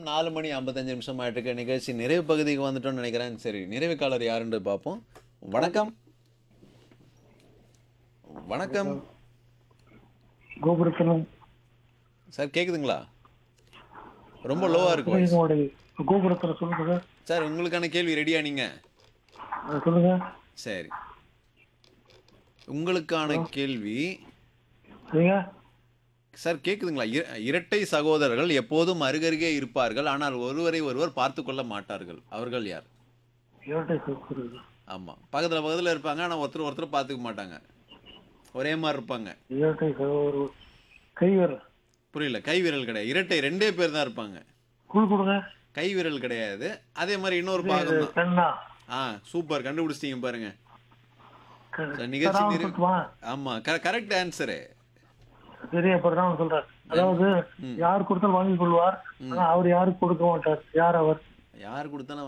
நாலு மணி ஐம்பத்தஞ்சு நிமிஷம் ஆயிட்டு இருக்க நிகழ்ச்சி நிறைவு பகுதிக்கு வந்துட்டோம்னு நினைக்கிறேன் சரி நிறைவு காலர் யாருன்னு பார்ப்போம் வணக்கம் வணக்கம் கோபுரத்திலும் சார் கேக்குதுங்களா ரொம்ப லோவா இருக்கு voice. உங்களுடைய கோபுரத்துல சொல்லுங்க சார் உங்களுக்கான கேள்வி ரெடியா நீங்க அஹ் சொல்லுங்க சரி உங்களுக்கான கேள்வி சரிங்க சார் கேக்குதுங்களா இர- இரட்டை சகோதரர்கள் எப்போதும் அருகருகே இருப்பார்கள் ஆனால் ஒருவரை ஒருவர் பார்த்து கொள்ள மாட்டார்கள் அவர்கள் யார் இரட்டை சகோதரர்கள் ஆமா பக்கத்துல பக்கத்துல இருப்பாங்க ஆனா ஒருத்தர் ஒருத்தர் பார்த்துக்க மாட்டாங்க ஒரே மாதிரி இருப்பாங்க இரட்டை சகோதரர் கைவர் புரியல கை விரல் கிடையாது இரட்டை ரெண்டே பேர் தான் இருப்பாங்க குழு கொடுங்க கை விரல் கிடையாது அதே மாதிரி இன்னொரு பாகம் தான் பெண்ணா ஆ சூப்பர் கண்டுபிடிச்சிட்டீங்க பாருங்க க- சார், நிகழ்ச்சி நான் நிறை- சொல்லட்டுமா? ஆமா கரெக்ட் ஆன்சரு சரி அப்புறம் நான் சொல்றேன் அதாவது யார் கொடுத்தாலும் வாங்கி கொள்வார் ஆனா அவர் யாருக்கு கொடுக்க மாட்டார் யார் அவர் யார் கொடுத்தாலும்